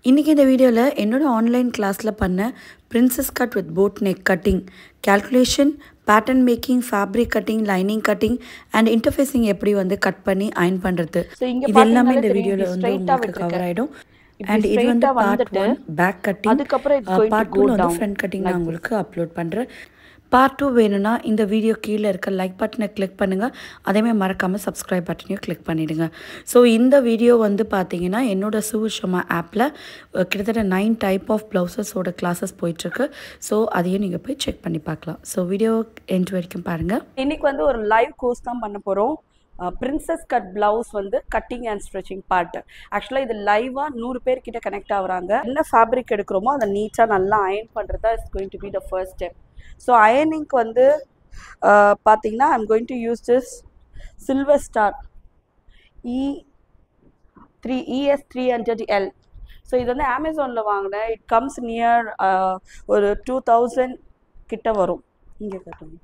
இன்றைக்கி இந்த வீடியோவில் என்னோட ஆன்லைன் கிளாஸில் பண்ண princess cut with boat neck cutting calculation pattern making fabric cutting lining cutting and interfacing எப்படி வந்து கட் பண்ணி அயன் பண்ணுறது So, இங்க இது எல்லாமே இந்த பாத்தீங்கன்னாலே வீடியோவில் தெரியும், வந்து straight ஆ உங்களுக்கு விட்டிருக்கேன். கவர் ஆகிடும் இப்படி அண்ட் இது வந்து straight ஆ பார்ட் வந்துட்டு, ஒன் பேக் கட்டிங் அதுக்கப்புறம் it's going to part go to வந்து down ஃப்ரண்ட் கட்டிங் like நான் உங்களுக்கு அப்லோட் பண்ணுறேன் பார்ட் டூ வேணும்னா இந்த வீடியோ கீழே இருக்க லைக் பட்டனை கிளிக் பண்ணுங்கள் அதேமாதிரி மறக்காமல் சப்ஸ்கிரைப் பட்டனையும் கிளிக் பண்ணிவிடுங்க ஸோ இந்த வீடியோ வந்து பார்த்தீங்கன்னா என்னோட சூஷமா ஆப்பில் கிட்டத்தட்ட நைன் டைப் ஆஃப் ப்ளவுசஸோட கிளாஸஸ் போயிட்டுருக்கு ஸோ அதையும் நீங்கள் போய் செக் பண்ணி பார்க்கலாம் ஸோ வீடியோ எண்ட் வரைக்கும் பாருங்கள் இன்னைக்கு வந்து ஒரு லைவ் கோர்ஸ் தான் பண்ண போகிறோம் பிரின்சஸ் கட் பிளவுஸ் வந்து கட்டிங் அண்ட் ஸ்ட்ரெச்சிங் பார்ட் ஆக்சுவலாக இது லைவாக நூறு பேர் கிட்ட கனெக்ட் ஆகுறாங்க என்ன ஃபேப்ரிக் எடுக்கிறோமோ அதை நீட்டாக நல்லா அயன் பண்ணுறது தான் is going to be the first step so அயனிங்க்கு வந்து uh, பார்த்தீங்கன்னா I'm going to use this silver star E three ES three hundred L so இது வந்து அமேசானில் வாங்கினேன் இட் கம்ஸ் நியர் ஒரு டூ தௌசண்ட் கிட்ட வரும் இங்கே காட்டுங்க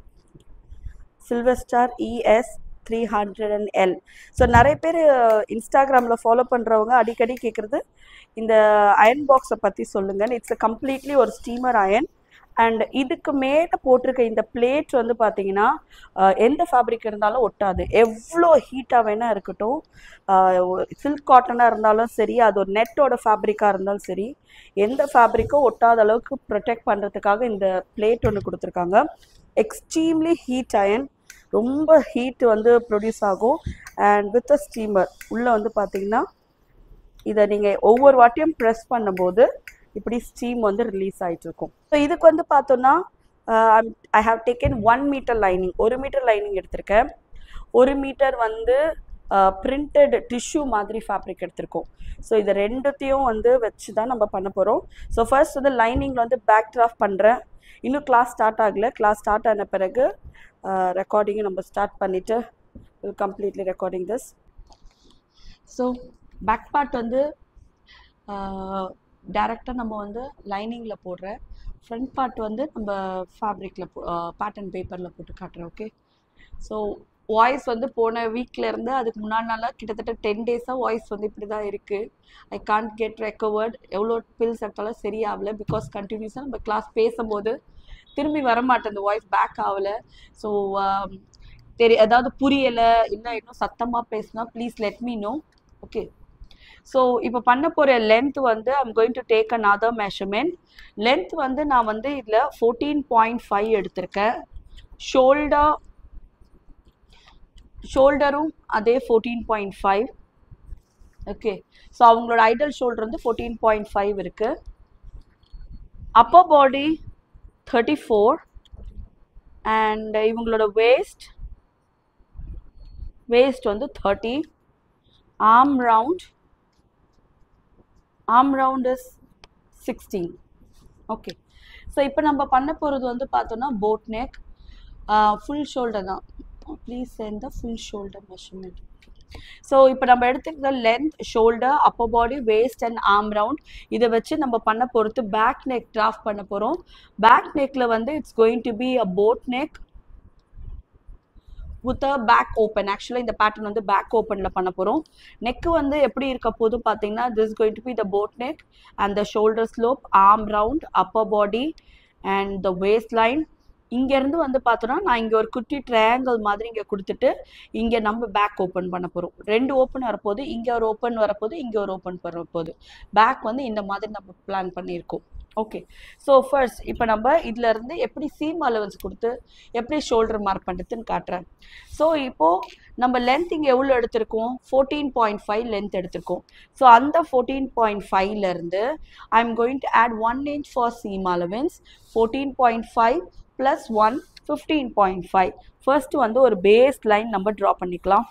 silver star ES three hundred and L so நிறைய பேர் இன்ஸ்டாகிராமில் ஃபாலோ பண்ணுறவங்க அடிக்கடி கேட்குறது இந்த அயன் பாக்ஸை பற்றி சொல்லுங்கள் இட்ஸ் கம்ப்ளீட்லி ஒரு ஸ்டீமர் அயன் அண்ட் இதுக்கு மேலே போட்டிருக்க இந்த பிளேட் வந்து பார்த்தீங்கன்னா அஹ், எந்த ஃபேப்ரிக் இருந்தாலும் ஒட்டாது எவ்வளோ ஹீட்டாக வேணால் இருக்கட்டும் சில்க் காட்டனாக இருந்தாலும் சரி அது ஒரு நெட்டோட ஃபேப்ரிக்காக இருந்தாலும் சரி எந்த ஃபேப்ரிக்கும் ஒட்டாத அளவுக்கு ப்ரொடெக்ட் பண்ணுறதுக்காக இந்த பிளேட் ஒன்று கொடுத்துருக்காங்க எக்ஸ்ட்ரீம்லி ஹீட் அயன் ரொம்ப ஹீட் வந்து ப்ரொடியூஸ் ஆகும் அண்ட் வித் அ ஸ்டீமர் உள்ளே வந்து பார்த்தீங்கன்னா இதை நீங்கள் ஒவ்வொரு வாட்டியும் ப்ரெஸ் பண்ணும்போது இப்படி ஸ்டீம் வந்து ரிலீஸ் ஆகிட்டு இருக்கும் ஸோ இதுக்கு வந்து பார்த்தோன்னா I have taken one metre lining ஒரு மீட்டர் லைனிங் எடுத்திருக்கேன் ஒரு மீட்டர் வந்து பிரிண்டட் டிஷ்யூ மாதிரி ஃபேப்ரிக் எடுத்திருக்கோம் ஸோ இது ரெண்டுத்தையும் வந்து வச்சு தான் நம்ம பண்ண போகிறோம் ஸோ ஃபர்ஸ்ட் வந்து லைனிங்கில் வந்து பேக் ட்ராஃப்ட் பண்ணுறேன் இன்னும் கிளாஸ் ஸ்டார்ட் ஆகலை கிளாஸ் ஸ்டார்ட் ஆன பிறகு ரெக்கார்டிங்கை நம்ம ஸ்டார்ட் பண்ணிவிட்டு will completely recording this so back part வந்து டேரெக்டாக நம்ம வந்து லைனிங்கில் போடுறேன் ஃப்ரண்ட் பார்ட் வந்து நம்ம ஃபேப்ரிக்கில் பேட்டர்ன் பேப்பரில் போட்டு காட்டுறேன் ஓகே ஸோ வாய்ஸ் வந்து போன வீக்ல இருந்து அதுக்கு முன்னாடி நாளாக கிட்டத்தட்ட டென் டேஸாக வாய்ஸ் வந்து இப்படி தான் இருக்குது ஐ கான்ட் கெட் ரெக்கவர்ட் எவ்வளோ பில்ஸ் எடுத்தாலும் சரியாகல பிகாஸ் கண்டினியூஸாக நம்ம கிளாஸ் பேசும்போது திரும்பி வர மாட்டேன் இந்த வாய்ஸ் பேக் ஆகலை ஸோ தெரி அதாவது புரியலை இல்லை இன்னும் சத்தமாக பேசுனா please let me know okay so இப்போ பண்ண போகிற லென்த் வந்து I'm going to take another measurement length வந்து நான் வந்து இதில் ஃபோர்டீன் பாயிண்ட் ஃபைவ் எடுத்திருக்கேன் ஷோல்டர் ஷோல்டரும் அதே fourteen point five okay so அவங்களோட ஐடல் ஷோல்டர் வந்து ஃபோர்டீன் பாயிண்ட் ஃபைவ் இருக்குது upper body thirty four and இவங்களோட வேஸ்ட் வேஸ்ட் வந்து thirty arm round arm round is sixteen okay so இப்போ நம்ம பண்ண போகிறது வந்து பார்த்தோன்னா போட் நெக் ஃபுல் ஷோல்டர் தான் please send the full shoulder measurement so இப்போ நம்ம எடுத்துக்கிற length shoulder upper body waist and arm round இதை வச்சு நம்ம பண்ண பொறுத்து பேக் நெக் டிராஃப்ட் பண்ண போகிறோம் பேக் நெக்கில் வந்து it's going to be a boat neck with a back open ஆக்சுவலாக இந்த பேட்டர்ன் வந்து பேக் ஓப்பனில் பண்ண போகிறோம் நெக்கு வந்து எப்படி இருக்க போது பார்த்தீங்கன்னா this going to be the boat neck and the shoulder slope arm round upper body and the waist line இங்கேருந்து வந்து பார்த்தோன்னா நான் இங்கே ஒரு குட்டி ட்ரையாங்கிள் மாதிரி இங்கே கொடுத்துட்டு இங்கே நம்ம பேக் ஓப்பன் பண்ண போகிறோம் ரெண்டு ஓப்பன் வரப்போது இங்கே ஒரு ஓப்பன் வரப்போது இங்கே ஒரு ஓப்பன் வரப்போகுது பேக் வந்து இந்த மாதிரி நம்ம பிளான் பண்ணியிருக்கோம் ஓகே ஸோ ஃபர்ஸ்ட் இப்போ நம்ம இதுல இருந்து எப்படி சீம் அலவன்ஸ் கொடுத்து எப்படி ஷோல்டர் மார்க் பண்ணுறதுன்னு காட்டுறேன் ஸோ இப்போது நம்ம லென்த் இங்கே எவ்வளோ எடுத்திருக்கோம் ஃபோர்டீன் பாயிண்ட் ஃபைவ் லென்த் எடுத்திருக்கோம் ஸோ அந்த ஃபோர்டீன் பாயிண்ட் ஃபைவ்லேருந்து I am going to add one inch for seam allowance fourteen point five plus one fifteen point five first வந்து ஒரு பேஸ் லைன் நம்ம ட்ரா பண்ணிக்கலாம்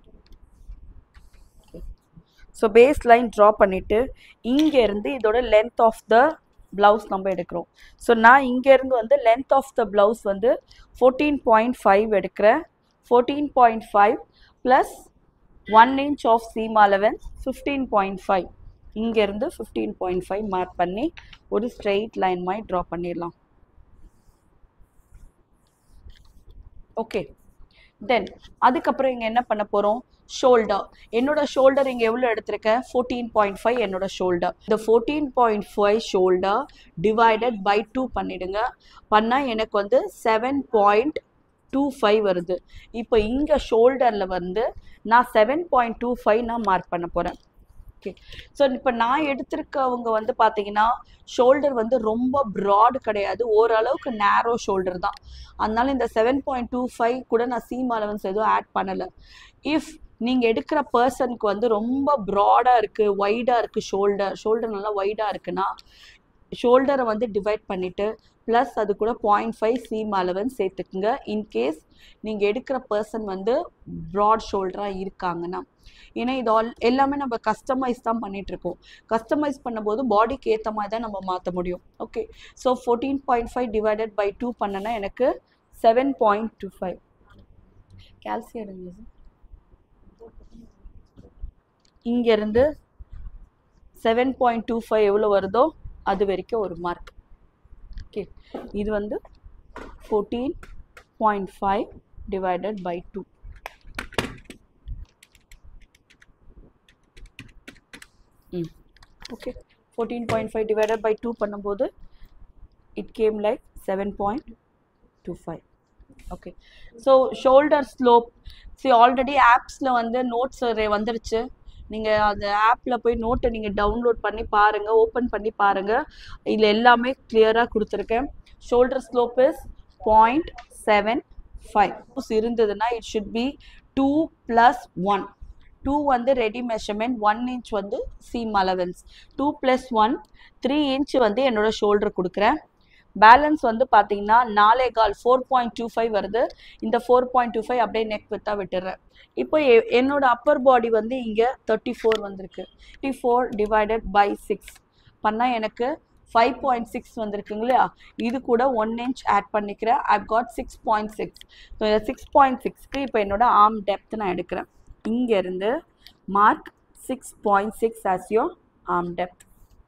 ஸோ பேஸ் லைன் ட்ரா பண்ணிவிட்டு இங்கேருந்து இதோட லென்த் ஆஃப் த ப்ளவுஸ் நம்ம எடுக்கிறோம் ஸோ நான் இங்கேருந்து வந்து லென்த் ஆஃப் த ப்ளவுஸ் வந்து ஃபோர்டீன் பாயிண்ட் ஃபைவ் எடுக்கிறேன் fourteen point five plus one inch of seam allowance fifteen point five இங்கேருந்து ஃபிஃப்டீன் பாயிண்ட் ஃபைவ் மார்க் பண்ணி ஒரு ஸ்ட்ரெயிட் லைன் மாதிரி ட்ரா பண்ணிடலாம் ஓகே தென் அதுக்கப்புறம் இங்கே என்ன பண்ண போகிறோம் ஷோல்டர் என்னோட ஷோல்டர் இங்கே எவ்வளோ எடுத்திருக்கேன் ஃபோர்டீன் பாயிண்ட் ஃபைவ் என்னோட ஷோல்டர் இந்த fourteen point five shoulder divided by two பண்ணிடுங்க பண்ணால் எனக்கு வந்து செவன் பாயிண்ட் டூ ஃபைவ் வருது இப்போ இங்கே ஷோல்டரில் வந்து நான் செவன் பாயிண்ட் டூ ஃபைவ் நான் மார்க் பண்ண போகிறேன் ஓகே ஸோ இப்போ நான் எடுத்திருக்கவங்க வந்து பார்த்தீங்கன்னா ஷோல்டர் வந்து ரொம்ப ப்ராட் கிடையாது ஓரளவுக்கு நேரோ ஷோல்டர் தான் அதனால இந்த செவன் பாயிண்ட் டூ ஃபைவ் கூட நான் சீம் அலவன்ஸ் எதுவும் ஆட் பண்ணலை இஃப் நீங்கள் எடுக்கிற பர்சனுக்கு வந்து ரொம்ப ப்ராடாக இருக்குது வைடாக இருக்குது ஷோல்டர் ஷோல்டர் நல்லா வைடாக இருக்குன்னா ஷோல்டரை வந்து டிவைட் பண்ணிவிட்டு ப்ளஸ் அது கூட பாயிண்ட் ஃபைவ் சீம் அலவன்ஸ் சேர்த்துக்குங்க இன்கேஸ் நீங்கள் எடுக்கிற பர்சன் வந்து ப்ராட் ஷோல்டராக இருக்காங்கன்னா ஏன்னா இது ஆல் எல்லாமே நம்ம கஸ்டமைஸ் தான் பண்ணிட்டு இருக்கோம் கஸ்டமைஸ் பண்ணும்போது பாடிக்கு ஏற்ற மாதிரி தான் நம்ம மாற்ற முடியும் okay so fourteen point five divided by two பண்ணனா எனக்கு செவன் பாயிண்ட் டூ ஃபைவ் கால்சியம் எடுங்க சார் இங்கேருந்து செவன் பாயிண்ட் டூ ஃபைவ் எவ்வளோ வருதோ அது வரைக்கும் ஒரு மார்க் ஓகே இது வந்து fourteen point five divided by two hmm okay fourteen point five divided by two பண்ணும்போது it came like seven point two five okay so shoulder slope see already ஆப்ஸில் வந்து நோட்ஸ் வந்துருச்சு நீங்கள் அந்த ஆப்பில் போய் நோட்டை நீங்கள் டவுன்லோட் பண்ணி பாருங்கள் ஓப்பன் பண்ணி பாருங்கள் இதில் எல்லாமே கிளியராக கொடுத்துருக்கேன் shoulder slope is point seven five இருந்ததுன்னா it should be two plus one two வந்து ரெடி மெஷர்மெண்ட் ஒன் இன்ச் வந்து seam allowance two plus one three inch வந்து என்னோட ஷோல்டர் கொடுக்குறேன் பேலன்ஸ் வந்து பார்த்தீங்கன்னா நாலே கால் ஃபோர் பாயிண்ட் டூ ஃபைவ் வருது இந்த ஃபோர் பாயிண்ட் டூ ஃபைவ் அப்படியே நெக் வித்தா விட்டுறேன் இப்போ எ- என்னோட அப்பர் பாடி வந்து இங்கே தேர்ட்டி ஃபோர் வந்திருக்கு thirty four divided by six பண்ணால் எனக்கு ஃபைவ் பாயிண்ட் சிக்ஸ் வந்திருக்குங்க இல்லையா இது கூட ஒன் இன்ச் ஆட் பண்ணிக்கிறேன் I got six point six so இந்த சிக்ஸ் பாயிண்ட் சிக்ஸ்க்கு இப்போ என்னோட ஆர்ம் டெப்த் நான் எடுக்கிறேன் இங்கேருந்து mark six point six as your arm depth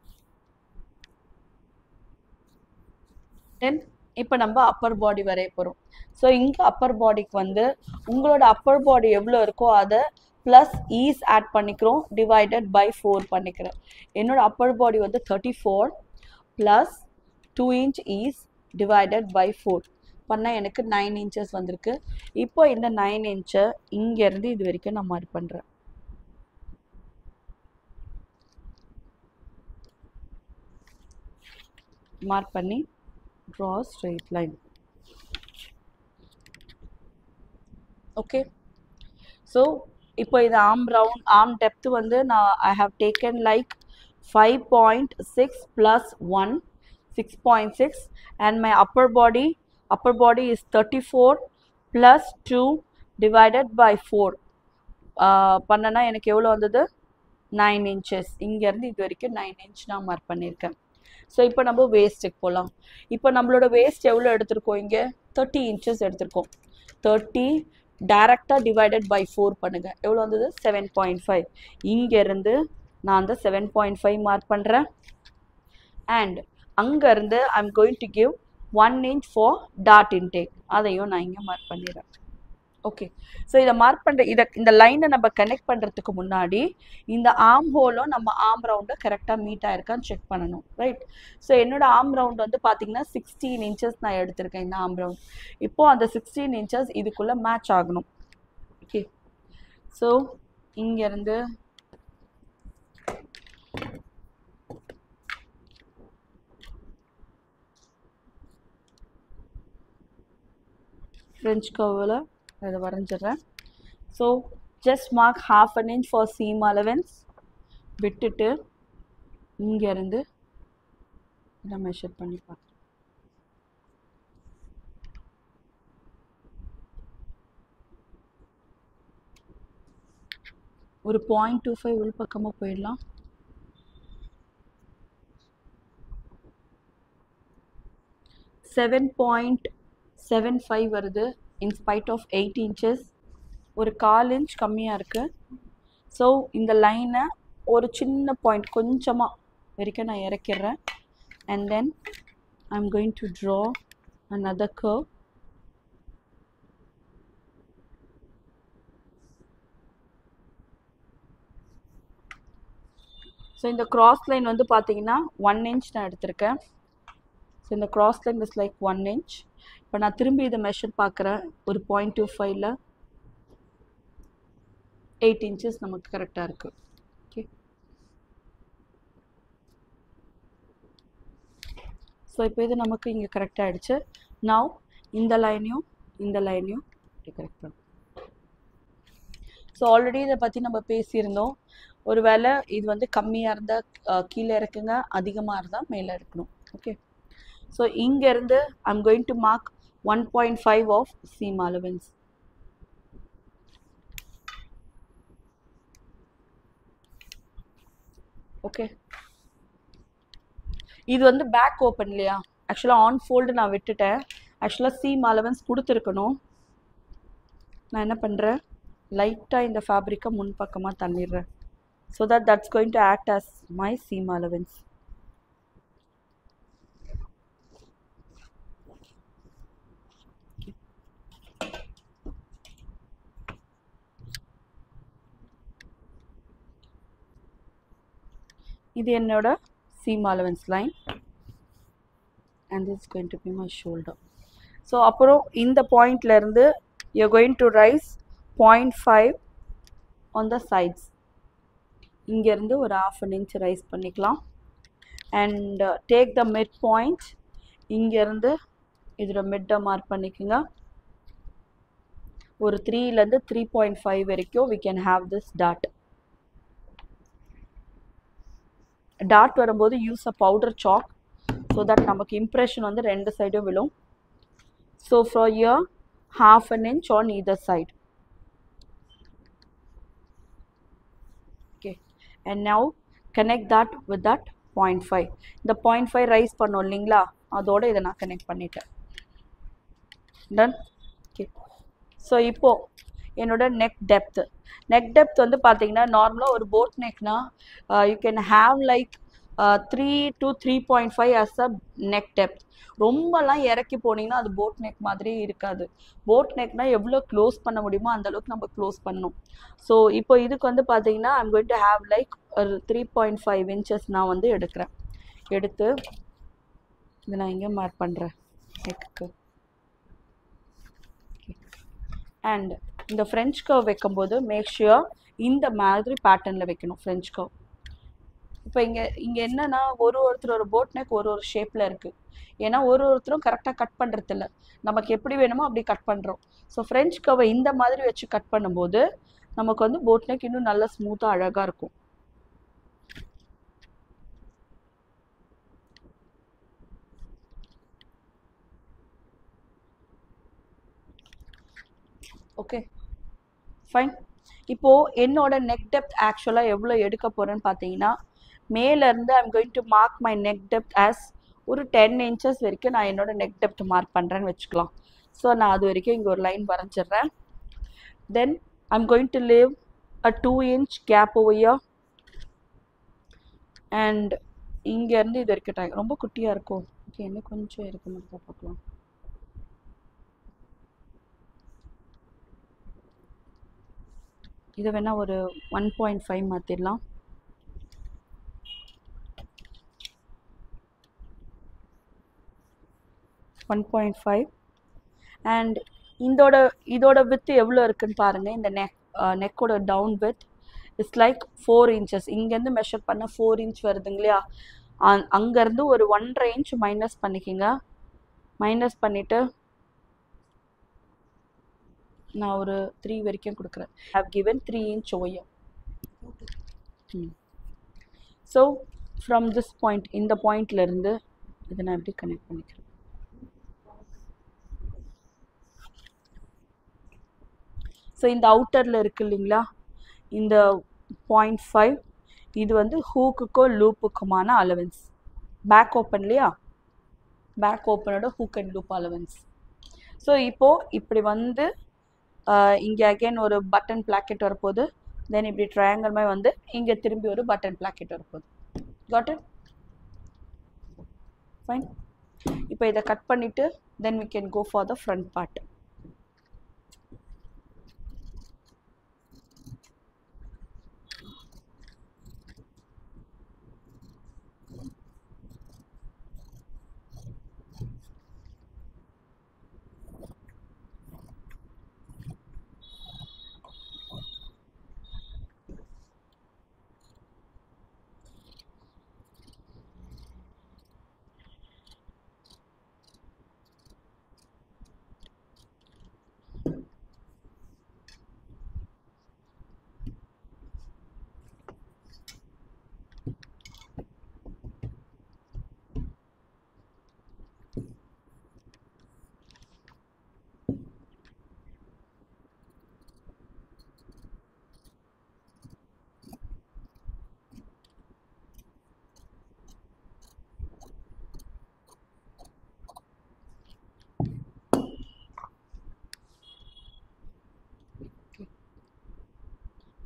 then இப்போ நம்ம அப்பர் பாடி வரைய போகிறோம் ஸோ இங்கே அப்பர் பாடிக்கு வந்து உங்களோட அப்பர் பாடி எவ்வளோ இருக்கோ அதை ப்ளஸ் ஈஸ் ஆட் பண்ணிக்கிறோம் டிவைடட் பை ஃபோர் பண்ணிக்கிறேன் என்னோட அப்பர் பாடி வந்து thirty four plus two inch ease divided by four பண்ணால் எனக்கு நைன் இன்ச்சஸ் வந்திருக்கு இப்போ இந்த நைன் இன்ச்சை இங்கேருந்து இது வரைக்கும் நான் மார்க் பண்ணுறேன் மார்க் பண்ணி draw a straight line okay so இப்போ இது ஆர்ம் ரவுண்ட் ஆர்ம் டெப்த் வந்து நான் I have taken like five point six plus one six point six and my upper body upper body is thirty four plus two divided by four பண்ணனா எனக்கு எவ்வளோ வந்தது nine inches இங்கேருந்து இது வரைக்கும் nine inch நான் மார்க் பண்ணியிருக்கேன் so இப்போ நம்ம வேஸ்ட்டுக்கு போகலாம் இப்போ நம்மளோட வேஸ்ட் எவ்வளோ எடுத்திருக்கோம் இங்கே தேர்ட்டி இன்ச்சஸ் எடுத்திருக்கோம் தேர்ட்டி டேரெக்டாக டிவைடட் பை ஃபோர் பண்ணுங்கள் எவ்வளோ வந்தது செவன் பாயிண்ட் ஃபைவ் இங்கேருந்து நான் அந்த செவன் பாயிண்ட் ஃபைவ் மார்க் பண்ணுறேன் அண்ட் அங்கேருந்து I am going to give one inch for that intake அதையும் நான் இங்கே மார்க் பண்ணிடுறேன் ஓகே ஸோ இதை மார்க் பண்ணுற இதை இந்த லைனை நம்ம கனெக்ட் பண்ணுறதுக்கு முன்னாடி இந்த ஆர்ம் ஹோலும் நம்ம ஆர்ம் ரவுண்டை கரெக்டாக மீட் ஆயிருக்கான்னு செக் பண்ணணும் ரைட் ஸோ என்னோட ஆர்ம் ரவுண்ட் வந்து பார்த்தீங்கன்னா சிக்ஸ்டீன் இன்ச்சஸ் நான் எடுத்திருக்கேன் இந்த ஆர்ம் ரவுண்ட் இப்போ அந்த சிக்ஸ்டீன் இன்ச்சஸ் இதுக்குள்ளே மேட்ச் ஆகணும் ஓகே ஸோ இங்கேருந்து ஃப்ரெஞ்ச் கர்வில் இதை வரைஞ்சிடுறேன் so just mark half an inch for seam allowance விட்டுட்டு இங்கேருந்து இதை மெஷர் பண்ணி பார்க்குறேன் ஒரு பாயிண்ட் டூ ஃபைவ் உள் பக்கமாக போயிடலாம் செவன் பாயிண்ட் செவன் ஃபைவ் வருது in spite of eight inches ஒரு கால் இன்ச் கம்மியாக இருக்குது ஸோ இந்த லைனை ஒரு சின்ன பாயிண்ட் கொஞ்சமாக வரைக்கும் நான் இறக்கிடுறேன் and then I am going to draw another curve so இந்த கிராஸ் லைன் வந்து பார்த்தீங்கன்னா ஒன் இன்ச் நான் எடுத்திருக்கேன் ஸோ இந்த cross line is like one inch இப்போ நான் திரும்பி இதை மெஷர் பார்க்குறேன் ஒரு பாயிண்ட் டூ ஃபைவ்ல எயிட் இன்ச்சஸ் நமக்கு கரெக்டாக இருக்குது ஓகே ஸோ இப்போ இது நமக்கு இங்கே கரெக்டாக ஆகிடுச்சு நவ் இந்த லைனையும் இந்த லைனையும் இப்படி கரெக்ட் பண்ணும் ஸோ ஆல்ரெடி இதை பற்றி நம்ம பேசியிருந்தோம் ஒருவேளை இது வந்து கம்மியாக இருந்தால் கீழே இருக்குங்க அதிகமாக இருந்தால் மேலே இருக்கணும் ஓகே ஸோ இங்கேருந்து I'm going to mark one point five of seam allowance okay இது வந்து பேக் ஓப்பன் இல்லையா ஆக்சுவலாக ஆன் ஃபோல்டு நான் விட்டுட்டேன் ஆக்சுவலாக சீம் அலவன்ஸ் கொடுத்துருக்கணும் நான் என்ன பண்ணுறேன் லைட்டாக இந்த ஃபேப்ரிக்கை முன்பக்கமாக தள்ளிடுறேன் so that that's going to act as my seam allowance இது என்னோட seam allowance line and this going to be my shoulder so அப்புறம் இந்த பாயிண்ட்லேருந்து you going to raise point five on the sides இங்கேருந்து ஒரு ஆஃப் அன் இன்ச் ரைஸ் பண்ணிக்கலாம் and take the mid point இங்கேருந்து இதோட மிட்டை மார்க் பண்ணிக்கோங்க ஒரு த்ரீலேருந்து த்ரீ பாயிண்ட் ஃபைவ் வரைக்கும் we can have this dot dot வரும்போது use a powder chalk so that நமக்கு இம்ப்ரெஷன் வந்து ரெண்டு சைடும் விழும் so for here half an inch on either side okay and now connect that with that 0.5 இந்த 0.5 rice பண்ணோம் இல்லைங்களா அதோட இதை நான் கனெக்ட் பண்ணிட்டேன் டன் ஓகே ஸோ இப்போ என்னோட நெக் டெப்த் நெக் டெப்த் வந்து பார்த்தீங்கன்னா நார்மலாக ஒரு போட் நெக்னா you can have like three to three point five as a neck depth ரொம்பலாம் இறக்கி போனீங்கன்னா அது போட் நெக் மாதிரி இருக்காது போட் நெக்னா எவ்வளோ க்ளோஸ் பண்ண முடியுமோ அந்த அளவுக்கு நம்ம க்ளோஸ் பண்ணணும் ஸோ இப்போ இதுக்கு வந்து பார்த்தீங்கன்னா I'm going to have like ஒரு த்ரீ பாயிண்ட் ஃபைவ் இன்ச்சஸ் நான் வந்து எடுக்கிறேன் எடுத்து இதை நான் இங்கே மார்க் பண்ணுறேன் நெக்குக்கு அண்ட் இந்த ஃப்ரெஞ்ச் கர்வ் வைக்கும்போது மேக் ஷியோர் இந்த மாதிரி பேட்டர்னில் வைக்கணும் ஃப்ரெஞ்ச் கர்வ் இப்போ இங்கே இங்கே என்னன்னா ஒரு ஒருத்தரோட போட் நெக் ஒரு ஒரு ஷேப்பில் இருக்குது ஏன்னா ஒரு ஒருத்தரும் கரெக்டாக கட் பண்ணுறது இல்லை நமக்கு எப்படி வேணுமோ அப்படி கட் பண்ணுறோம் ஸோ ஃப்ரெஞ்ச் கவை இந்த மாதிரி வச்சு கட் பண்ணும்போது நமக்கு வந்து போட் நெக் இன்னும் நல்லா ஸ்மூத்தாக அழகாக இருக்கும் ஓகே ஃபைன் இப்போது என்னோட நெக் டெப்த் ஆக்சுவலாக எவ்வளோ எடுக்க போகிறேன்னு பார்த்தீங்கன்னா மேலேருந்து I'm going to mark my neck depth as ஒரு டென் இன்ச்சஸ் வரைக்கும் நான் என்னோட நெக் டெப்த் மார்க் பண்ணுறேன்னு வச்சுக்கலாம் ஸோ நான் அது வரைக்கும் இங்கே ஒரு லைன் வரைஞ்சிடுறேன் then I'm going to leave a two inch gap ஓவையா அண்ட் இங்கேருந்து இது வரைக்கும் time. ரொம்ப குட்டியாக இருக்கும் ஓகே இன்னும் கொஞ்சம் இருக்கு மட்டும் பார்க்கலாம் இதை வேணால் ஒரு ஒன் பாயிண்ட் ஃபைவ் மாற்றிடலாம் ஒன் பாயிண்ட் ஃபைவ் அண்ட் இதோட இதோட வித்து எவ்வளோ இருக்குன்னு பாருங்கள் இந்த நெக் நெக்கோட down width it's like four inches இங்கேருந்து மெஷர் பண்ண ஃபோர் இன்ச் வருதுங்க இல்லையா அங் அங்கேருந்து ஒரு ஒன்றரை இன்ச் மைனஸ் பண்ணிக்கோங்க மைனஸ் பண்ணிவிட்டு நான் ஒரு த்ரீ வரைக்கும் கொடுக்குறேன் ஹவ் கிவன் த்ரீ இன்ச் ஓயம் ஸோ ஃப்ரம் திஸ் பாயிண்ட் இந்த பாயிண்ட்லேருந்து இதை நான் எப்படி கனெக்ட் பண்ணிக்கிறேன் ஸோ இந்த அவுட்டரில் இருக்கு இல்லைங்களா இந்த பாயிண்ட் ஃபைவ் இது வந்து ஹூக்குக்கோ லூப்புக்குமான அலவன்ஸ் பேக் ஓப்பன் இல்லையா பேக் ஓப்பனோட hook and loop allowance so இப்போது இப்படி வந்து இங்கே அகைன் ஒரு பட்டன் பிளாக்கெட் வரப்போகுது தென் இப்படி ட்ரையாங்கல் மாதிரி வந்து இங்கே திரும்பி ஒரு பட்டன் பிளாக்கெட் வரப்போகுது காட் இட் ஃபைன் இப்போ இதை கட் பண்ணிவிட்டு then we can go for the front part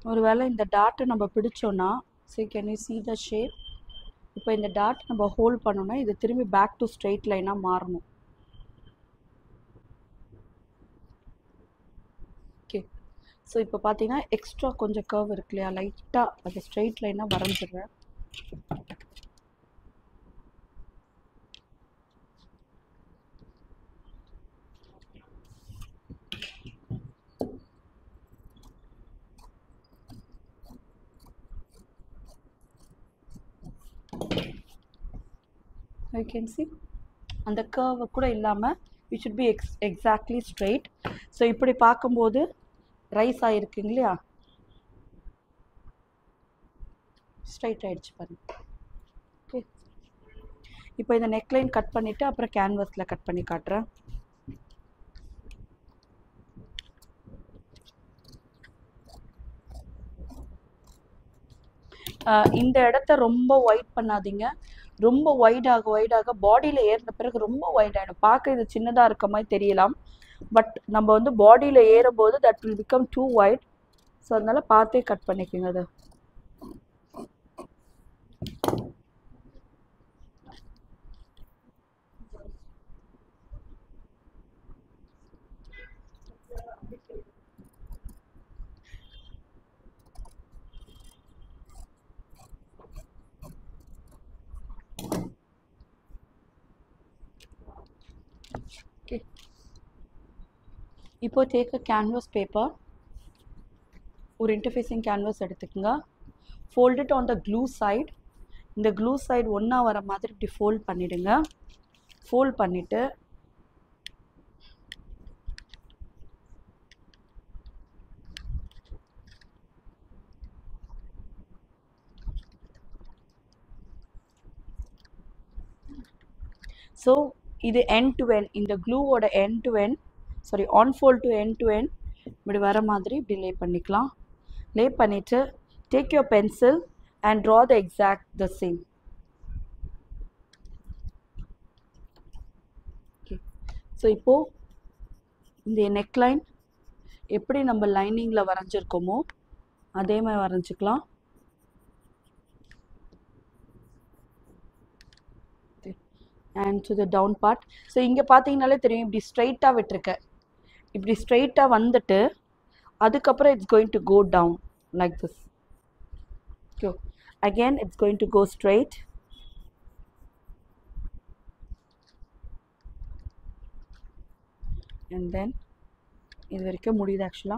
ஒருவேளை இந்த டாட்டை நம்ம பிடிச்சோன்னா சரி can you see the shape இப்போ இந்த டாட் நம்ம ஹோல்ட் பண்ணோன்னா இது திரும்பி பேக் டு ஸ்ட்ரெயிட் லைனாக மாறணும் ஓகே ஸோ இப்போ பார்த்தீங்கன்னா எக்ஸ்ட்ரா கொஞ்சம் கர்வ் இருக்கு இல்லையா லைட்டாக அது ஸ்ட்ரெயிட் லைனாக வரைஞ்சிடுறேன் யூ கேன் see அந்த கர்வ் கூட இல்லாமல் it should be ex exactly straight so இப்படி பார்க்கும்போது ரைஸ் ஆகிருக்குங்க இல்லையா ஸ்ட்ரைட் ஆயிடுச்சு பாருங்க ஓகே இப்போ இந்த நெக்லைன் கட் பண்ணிவிட்டு அப்புறம் கேன்வஸில் கட் பண்ணி காட்டுறேன் ஆஹ் இந்த இடத்த ரொம்ப ஒயிட் பண்ணாதீங்க ரொம்ப ஒயிட் ஆக ஒயிட் ஆக பாடியில் ஏறின பிறகு ரொம்ப ஒயிட் ஆகிடும் பார்க்க இது சின்னதாக இருக்க மாதிரி தெரியலாம் பட் நம்ம வந்து பாடியில் ஏறும்போது that will become too wide so அதனால பார்த்தே கட் பண்ணிக்கோங்க அதை ஓகே இப்போ டேக் அ கேன்வஸ் பேப்பர் ஒரு இன்டர்ஃபேஸிங் கேன்வஸ் எடுத்துக்கோங்க fold it on the glue side இந்த க்ளூ சைடு ஒன்றா வர மாதிரி இப்படி ஃபோல்ட் பண்ணிடுங்க ஃபோல்ட் பண்ணிவிட்டு ஸோ இது என் டு என் இந்த க்ளூவோட end to end sorry on fold to end to end இப்படி வர மாதிரி இப்படி லே பண்ணிக்கலாம் லே பண்ணிவிட்டு take your pencil and draw the exact the same okay so இப்போது இந்த நெக்லைன் எப்படி நம்ம லைனிங்கில் வரைஞ்சிருக்கோமோ அதே மாதிரி வரைஞ்சிக்கலாம் and to the down part so இங்கே பார்த்தீங்கனாலே தெரியும் இப்படி ஸ்ட்ரைட்டாக விட்டுருக்கேன் இப்படி ஸ்ட்ரைட்டாக வந்துட்டு அதுக்கப்புறம் it's going to go down like this okay again it's going to go straight and then இது வரைக்கும் முடியுது ஆக்சுவலாக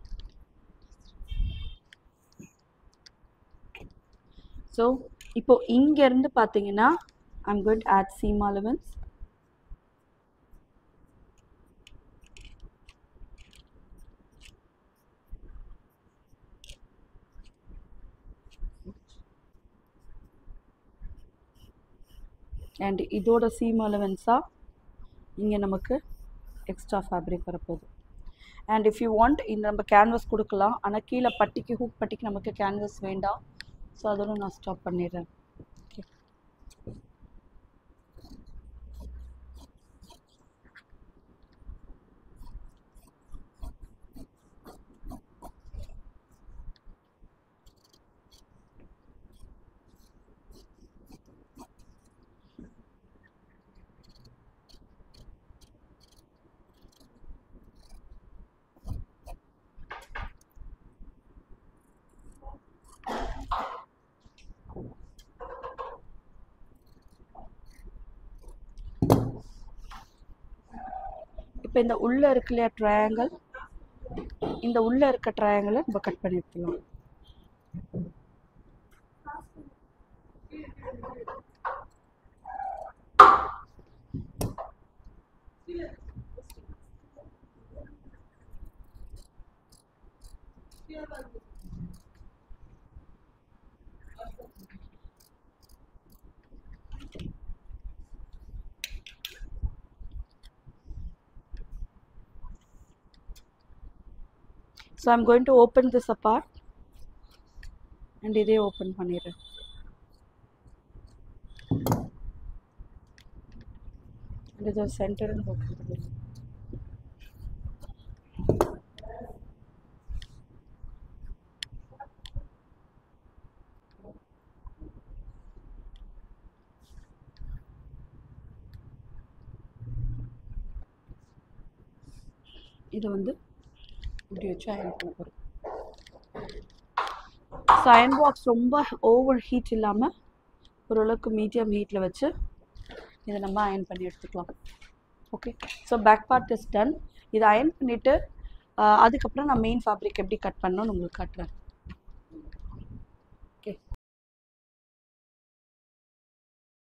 ஸோ இப்போ இங்கேருந்து பார்த்தீங்கன்னா I'm going to add seam allowance. And இதோட சீம் அலவன்ஸாக இங்கே நமக்கு எக்ஸ்ட்ரா ஃபேப்ரிக் வரப்போகுது அண்ட் இஃப் யூ வாண்ட் இந்த நம்ம கேன்வஸ் கொடுக்கலாம் ஆனால் கீழே பட்டிக்கு ஹூக் பட்டிக்கு நமக்கு கேன்வஸ் வேண்டாம் ஸோ அதோட நான் ஸ்டாப் பண்ணிடுறேன் ஓகே இப்போ இந்த உள்ள இருக்கு இல்லையா ட்ரையாங்கிள் இந்த உள்ள இருக்க ட்ரையாங்கிளை நம்ம கட் பண்ணி எடுத்துக்கலாம் So I'm going to open this apart and இதே open பண்ணிடுறேன் and இது center and open பண்ணிடுறேன் இதை வந்து இப்படி வச்சு அயன் பண்ண போகிறோம் ஸோ அயன் பாக்ஸ் ரொம்ப ஓவர் ஹீட் இல்லாமல் ஓரளவுக்கு மீடியம் ஹீட்டில் வச்சு இதை நம்ம அயன் பண்ணி எடுத்துக்கலாம் okay so back part is done இதை அயன் பண்ணிவிட்டு அதுக்கப்புறம் நான் மெயின் ஃபேப்ரிக் எப்படி கட் பண்ணணும்னு உங்களுக்கு காட்டுறேன் ஓகே